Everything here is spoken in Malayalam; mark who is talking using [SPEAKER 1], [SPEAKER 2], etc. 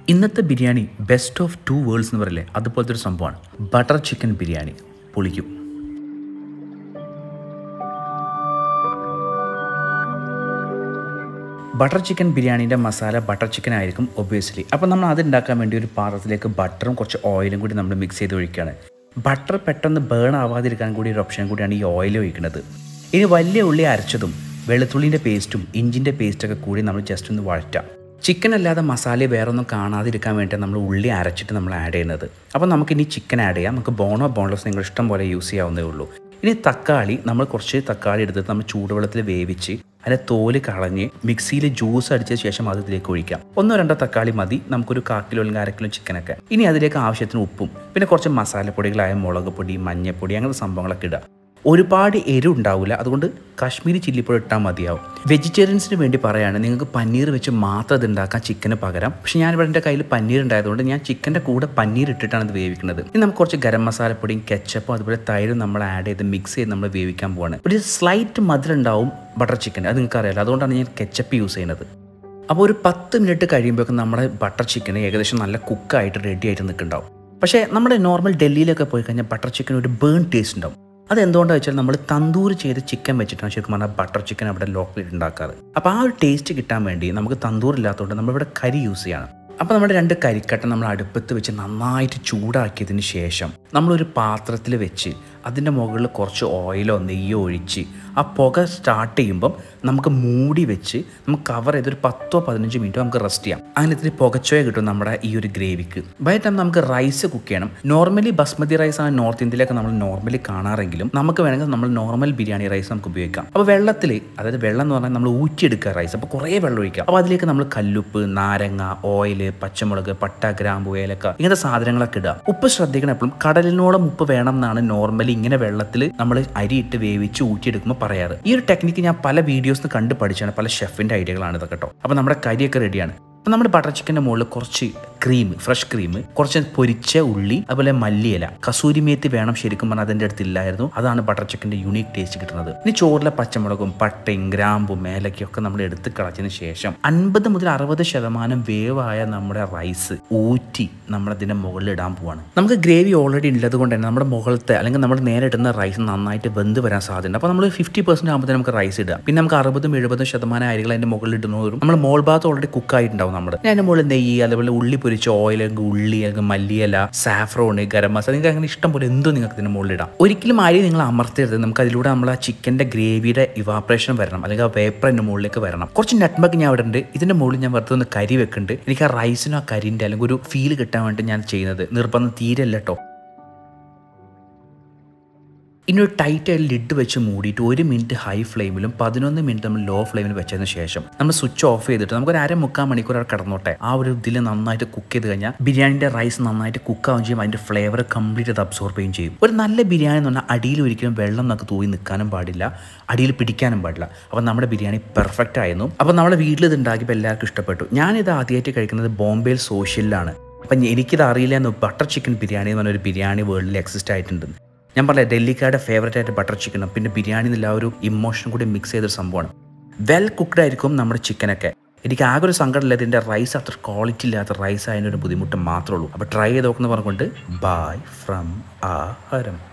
[SPEAKER 1] ഇന്നത്തെ biryani best of two worlds എന്ന് പറയില്ലേ അതുപോലത്തെ ഒരു സംഭവമാണ് ബട്ടർ ചിക്കൻ ബിരിയാണി പൊളിക്കും ബട്ടർ ചിക്കൻ ബിരിയാണീൻ്റെ മസാല ബട്ടർ ചിക്കൻ ആയിരിക്കും ഒബിയസ്ലി അപ്പോൾ നമ്മൾ അത് ഉണ്ടാക്കാൻ വേണ്ടി ഒരു പാത്രത്തിലേക്ക് ബട്ടറും കുറച്ച് ഓയിലും കൂടി നമ്മൾ മിക്സ് ചെയ്ത് ഒഴിക്കുകയാണ് ബട്ടർ പെട്ടെന്ന് ബേൺ ആവാതിരിക്കാൻ കൂടി ഒരു ഓപ്ഷൻ കൂടിയാണ് ഈ ഓയിൽ ഒഴിക്കുന്നത് ഇനി വലിയ ഉള്ളി അരച്ചതും വെളുത്തുള്ളിൻ്റെ പേസ്റ്റും ഇഞ്ചിൻ്റെ പേസ്റ്റൊക്കെ കൂടി നമ്മൾ ജസ്റ്റ് ഒന്ന് വഴറ്റാം ചിക്കൻ അല്ലാതെ മസാല വേറെ ഒന്നും കാണാതിരിക്കാൻ വേണ്ടി നമ്മൾ ഉള്ളി അരച്ചിട്ട് നമ്മൾ ആഡ് ചെയ്യുന്നത് അപ്പോൾ നമുക്ക് ഇനി ചിക്കൻ ആഡ് ചെയ്യാം നമുക്ക് ബോണോ ബോൺലെസ് നിങ്ങൾ ഇഷ്ടം പോലെ യൂസ് ചെയ്യാവുന്നേ ഉള്ളൂ ഇനി തക്കാളി നമ്മൾ കുറച്ച് തക്കാളി എടുത്തിട്ട് നമ്മൾ ചൂടുവെള്ളത്തിൽ വേവിച്ച് അതിൻ്റെ തോല് കളഞ്ഞ് മിക്സിയിൽ ജ്യൂസ് അടിച്ച ശേഷം അത് ഇതിലേക്ക് ഒഴിക്കാം ഒന്നോ രണ്ടോ തക്കാളി മതി നമുക്കൊരു കാ കിലോ അല്ലെങ്കിൽ അര കിലോ ചിക്കനൊക്കെ ഇനി അതിലേക്ക് ആവശ്യത്തിന് ഉപ്പും പിന്നെ കുറച്ച് മസാലപ്പൊടികളായ മുളക് പൊടി മഞ്ഞൾപ്പൊടി അങ്ങനത്തെ സംഭവങ്ങളൊക്കെ ഇടുക ഒരുപാട് എരിവ് ഉണ്ടാവില്ല അതുകൊണ്ട് കാശ്മീരി ചില്ലിപ്പൊടി ഇട്ടാൽ മതിയാവും വെജിറ്റേറിയൻസിന് വേണ്ടി പറയുകയാണ് നിങ്ങൾക്ക് പനീർ വെച്ച് മാത്രം ഇത് ഉണ്ടാക്കാം ചിക്കന് പകരം പക്ഷെ ഞാൻ ഇവിടെ എൻ്റെ കയ്യിൽ പനീർ ഉണ്ടായതുകൊണ്ട് ഞാൻ ചിക്കൻ്റെ കൂടെ പനീർ ഇട്ടിട്ടാണ് ഇത് വേവിക്കുന്നത് ഇനി നമുക്ക് കുറച്ച് ഗരം മസാലപ്പൊടിയും കെച്ചപ്പും അതുപോലെ തൈരും നമ്മൾ ആഡ് ചെയ്ത് മിക്സ് ചെയ്ത് നമ്മൾ വേവിക്കാൻ പോവാണ് ഒരു സ്ലൈറ്റ് മധുരം ഉണ്ടാവും ബട്ടർ ചിക്കൻ അത് നിങ്ങൾക്ക് അറിയാലോ അതുകൊണ്ടാണ് ഞാൻ കെച്ചപ്പ് യൂസ് ചെയ്യുന്നത് അപ്പോൾ ഒരു പത്ത് മിനിറ്റ് കഴിയുമ്പോഴേക്കും നമ്മുടെ ബട്ടർ ചിക്കൻ ഏകദേശം നല്ല കുക്കായിട്ട് റെഡി ആയിട്ട് നിൽക്കുന്നുണ്ടാവും പക്ഷേ നമ്മുടെ നോർമൽ ഡൽഹിയിലൊക്കെ പോയി കഴിഞ്ഞാൽ ബട്ടർ ചിക്കൻ ഒരു ബേൺ ടേസ്റ്റ് ഉണ്ടാവും അതെന്തുകൊണ്ടാണെന്ന് വെച്ചാൽ നമ്മൾ തന്തൂർ ചെയ്ത് ചിക്കൻ വെച്ചിട്ടാണ് ശരിക്കും പറഞ്ഞാൽ ബട്ടർ ചിക്കൻ അവിടെ ലോക്കലിൽ ഉണ്ടാക്കാറ് അപ്പോൾ ആ ഒരു ടേസ്റ്റ് കിട്ടാൻ വേണ്ടി നമുക്ക് തന്തൂർ ഇല്ലാത്തതുകൊണ്ട് നമ്മളിവിടെ കരി യൂസ് ചെയ്യണം അപ്പോൾ നമ്മുടെ രണ്ട് കരിക്കട്ട നമ്മൾ അടുപ്പത്ത് വെച്ച് നന്നായിട്ട് ചൂടാക്കിയതിന് ശേഷം നമ്മളൊരു പാത്രത്തിൽ വെച്ച് അതിൻ്റെ മുകളിൽ കുറച്ച് ഓയിലോ നെയ്യോ ഒഴിച്ച് ആ പുക സ്റ്റാർട്ട് ചെയ്യുമ്പം നമുക്ക് മൂടി വെച്ച് നമുക്ക് കവർ ചെയ്ത് ഒരു പത്തോ പതിനഞ്ച് മിനിറ്റോ നമുക്ക് റെസ്റ്റ് ചെയ്യാം അങ്ങനെ ഇത്തിരി പുകച്ചോയ കിട്ടും നമ്മുടെ ഈ ഒരു ഗ്രേവിക്ക് ബൈ ടൈം നമുക്ക് റൈസ് കുക്ക് ചെയ്യണം നോർമലി ബസ്മതി റൈസ് ആണ് നോർത്ത് ഇന്ത്യയിലൊക്കെ നമ്മൾ നോർമലി കാണാറെങ്കിലും നമുക്ക് വേണമെങ്കിൽ നമ്മൾ നോർമൽ ബിരിയാണി റൈസ് നമുക്ക് ഉപയോഗിക്കാം അപ്പോൾ വെള്ളത്തിൽ അതായത് വെള്ളം എന്ന് പറഞ്ഞാൽ നമ്മൾ ഊറ്റിയെടുക്കുക റൈസ് അപ്പോൾ കുറേ വെള്ളം ഒഴിക്കാം അപ്പോൾ അതിലേക്ക് നമ്മൾ കല്ലുപ്പ് നാരങ്ങ ഓയിൽ പച്ചമുളക് പട്ട ഗ്രാമ്പു ഏലക്ക ഇങ്ങനത്തെ സാധനങ്ങളൊക്കെ ഇടുക ഉപ്പ് ശ്രദ്ധിക്കണം എപ്പോഴും കടലിനോളം ഉപ്പ് വേണം എന്നാണ് നോർമലി ഇങ്ങനെ വെള്ളത്തിൽ നമ്മൾ അരിയിട്ട് വേവിച്ച് ഊറ്റിയെടുക്കുമ്പോൾ പറയാറ് ഈ ഒരു ടെക്നിക്ക് ഞാൻ പല വീഡിയോസ് കണ്ട് പഠിച്ചാണ് പല ഷെഫിൻ്റെ ഐഡിയകളാണ് ഇതൊക്കെ കേട്ടോ അപ്പോൾ നമ്മുടെ കരിയൊക്കെ റെഡിയാണ് അപ്പോൾ നമ്മുടെ ബട്ടർ ചിക്കൻ്റെ മുകളിൽ കുറച്ച് ക്രീം ഫ്രഷ് ക്രീം കുറച്ച് പൊരിച്ച ഉള്ളി അതുപോലെ മല്ലിയില കസൂരി മേത്തി വേണം ശരിക്കും പറഞ്ഞാൽ അതിൻ്റെ അടുത്ത് ഇല്ലായിരുന്നു അതാണ് ബട്ടർ ചിക്കൻ്റെ യുണീക്ക് ടേസ്റ്റ് കിട്ടുന്നത് ഇനി ചോറിലെ പച്ചമുളകും പട്ടയും ഗ്രാമ്പും ഏലക്കയും ഒക്കെ നമ്മൾ എടുത്ത് കളച്ചതിന് ശേഷം അൻപത് മുതൽ അറുപത് ശതമാനം വേവായ നമ്മുടെ റൈസ് ഊറ്റി നമ്മളതിൻ്റെ മുകളിൽ ഇടാൻ പോവാണ് നമുക്ക് ഗ്രേവി ഓൾറെഡി ഉള്ളത് കൊണ്ട് തന്നെ നമ്മുടെ മുകളിലത്തെ അല്ലെങ്കിൽ നമ്മൾ നേരെ ഇടുന്ന റൈസ് നന്നായിട്ട് വെന്ത് വരാൻ സാധ്യത അപ്പോൾ നമ്മൾ ഫിഫ്റ്റി പെർസെൻറ്റ് ആകുമ്പോൾ നമുക്ക് റൈസ് ഇടാം പിന്നെ നമുക്ക് അറുപതും എഴുപതും ശതമാനം അരികൾ അതിൻ്റെ മുകളിൽ ഇടുന്നവരും നമ്മൾ മോൾ ഭാഗത്ത് ഓൾറെഡി കുക്കായിട്ടുണ്ടാവും നമ്മൾ അതിൻ്റെ മുകളിൽ നെയ്യ് അതുപോലെ ഉള്ളി പൊരിച്ച ഓയിൽ അല്ലെങ്കിൽ ഉള്ളി അല്ലെങ്കിൽ മല്ലിയില സാഫ്രോണ് ഗരം മസാല നിങ്ങൾക്ക് അങ്ങനെ ഇഷ്ടം പോലെ എന്തോ നിങ്ങൾക്ക് ഇതിന് മുകളിൽ ഇടാം ഒരിക്കലും അരി നിങ്ങൾ അമർത്തരുത് നമുക്ക് അതിലൂടെ നമ്മൾ ആ ചിക്കൻ്റെ ഗ്രേവിയുടെ ഇവാപ്രേഷൻ വരണം അല്ലെങ്കിൽ ആ വേപ്പർ എൻ്റെ മുകളിലേക്ക് വരണം കുറച്ച് നെറ്റ്ബക്ക് ഞാൻ അവിടെ ഉണ്ട് ഇതിൻ്റെ മുകളിൽ ഞാൻ വെറുതെ ഒന്ന് കരി വെക്കുന്നുണ്ട് എനിക്ക് ആ റൈസിനും ആ കരിൻ്റെ അല്ലെങ്കിൽ ഒരു ഫീൽ കിട്ടാൻ വേണ്ടി ഞാൻ ചെയ്യുന്നത് നിർബന്ധം തീരല്ല കേട്ടോ ഇനി ഒരു ടൈറ്റ് ആയി ലിഡ് വെച്ച് മൂടിയിട്ട് ഒരു മിനിറ്റ് ഹൈ ഫ്ലെയിമിലും പതിനൊന്ന് മിനിറ്റ് നമ്മൾ ലോ ഫ്ലെയിമിൽ വെച്ചതിന് ശേഷം നമ്മൾ സ്വിച്ച് ഓഫ് ചെയ്തിട്ട് നമുക്ക് ഒരു അര മുക്കാൽ മണിക്കൂർ അവിടെ കിടന്നോട്ടെ ആ ഒരു ഇതിൽ നന്നായിട്ട് കുക്ക് ചെയ്ത് കഴിഞ്ഞാൽ ബിരിയാണിൻ്റെ റൈസ് നന്നായിട്ട് കുക്കാവുകയും ചെയ്യും അതിൻ്റെ ഫ്ലേവർ കംപ്ലീറ്റ് അത് അബ്സോർബ് ചെയ്യുകയും ചെയ്യും ഒരു നല്ല ബിരിയാണി എന്ന് പറഞ്ഞാൽ അടിയിൽ ഒരിക്കലും വെള്ളം നമുക്ക് തൂയി നിൽക്കാനും പാടില്ല അടിയിൽ പിടിക്കാനും പാടില്ല അപ്പോൾ നമ്മുടെ ബിരിയാണി പെർഫെക്റ്റ് ആയിരുന്നു അപ്പോൾ നമ്മുടെ വീട്ടിൽ ഇത് ഉണ്ടാക്കിയപ്പോൾ എല്ലാവർക്കും ഇഷ്ടപ്പെട്ടു ഞാനിത് ആദ്യമായിട്ട് കഴിക്കുന്നത് ബോംബെയിൽ സോഷ്യലിലാണ് അപ്പം എനിക്കിത് അറിയില്ല എന്ന് ബട്ടർ ചിക്കൻ ബിരിയാണി എന്ന് പറഞ്ഞൊരു ബിരിയാണി വേൾഡിൽ എക്സിസ്റ്റ് ആയിട്ടുണ്ട് ഞാൻ പറയാം ഡൽഹിക്കാരുടെ ഫേവറേറ്റ് ആയിട്ട് ബട്ടർ ചിക്കനും പിന്നെ ബിരിയാണി എന്നുള്ള ആ ഒരു ഇമോഷൻ കൂടി മിക്സ് ചെയ്തൊരു സംഭവമാണ് വെൽ കുക്ക്ഡ് ആയിരിക്കും നമ്മുടെ ചിക്കനൊക്കെ എനിക്ക് ആകെ ഒരു സങ്കടമില്ല ഇതിൻ്റെ റൈസ് അത്ര ക്വാളിറ്റി ഇല്ലാത്ത റൈസ് അതിനൊരു ബുദ്ധിമുട്ട് മാത്രമേ ഉള്ളൂ അപ്പോൾ ട്രൈ ചെയ്ത് നോക്കുന്ന പറഞ്ഞുകൊണ്ട് ബൈ ഫ്രം ആ ഹരം